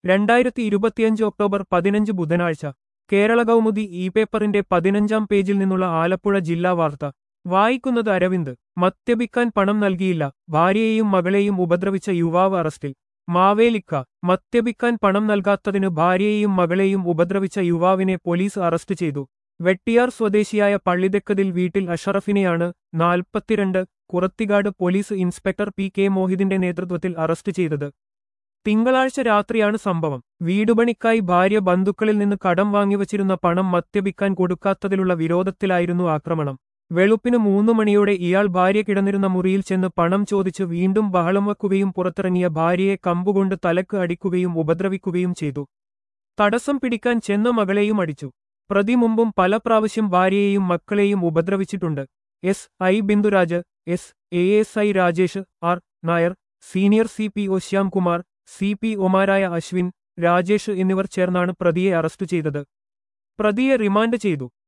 രണ്ടായിരത്തി ഇരുപത്തിയഞ്ച് ഒക്ടോബർ പതിനഞ്ച് ബുധനാഴ്ച കേരള കൗമുദി ഇ പേപ്പറിന്റെ പതിനഞ്ചാം പേജിൽ നിന്നുള്ള ആലപ്പുഴ ജില്ലാ വാർത്ത വായിക്കുന്നത് അരവിന്ദ് മദ്യപിക്കാൻ പണം നൽകിയില്ല ഭാര്യയെയും മകളെയും ഉപദ്രവിച്ച യുവാവ് അറസ്റ്റിൽ മാവേലിക്ക മദ്യപിക്കാൻ പണം നൽകാത്തതിന് ഭാര്യയെയും മകളെയും ഉപദ്രവിച്ച യുവാവിനെ പോലീസ് അറസ്റ്റ് ചെയ്തു വെട്ടിയാർ സ്വദേശിയായ പള്ളിതെക്കതിൽ വീട്ടിൽ അഷറഫിനെയാണ് നാൽപ്പത്തിരണ്ട് Kurathikad police inspector P K മോഹിതിന്റെ നേതൃത്വത്തിൽ അറസ്റ്റ് ചെയ്തത് തിങ്കളാഴ്ച രാത്രിയാണ് സംഭവം വീടുപണിക്കായി ഭാര്യ ബന്ധുക്കളിൽ നിന്ന് കടം വാങ്ങിവച്ചിരുന്ന പണം മദ്യപിക്കാൻ കൊടുക്കാത്തതിലുള്ള വിരോധത്തിലായിരുന്നു ആക്രമണം വെളുപ്പിന് മൂന്നു മണിയോടെ ഇയാൾ ഭാര്യ കിടന്നിരുന്ന മുറിയിൽ ചെന്ന് പണം ചോദിച്ച് വീണ്ടും ബഹളം വെക്കുകയും പുറത്തിറങ്ങിയ ഭാര്യയെ കമ്പുകൊണ്ട് തലക്ക് അടിക്കുകയും ഉപദ്രവിക്കുകയും ചെയ്തു തടസ്സം പിടിക്കാൻ ചെന്ന മകളെയും അടിച്ചു പ്രതി മുമ്പും പല പ്രാവശ്യം ഭാര്യയെയും മക്കളെയും ഉപദ്രവിച്ചിട്ടുണ്ട് S I Bindhuraj S A S I Rajesh R Nair senior C P O Shyamkumar C P ഒമാരായ അശ്വിൻ രാജേഷ് എന്നിവർ ചേർന്നാണ് പ്രതിയെ അറസ്റ്റ് ചെയ്തത് പ്രതിയെ റിമാൻഡ് ചെയ്തു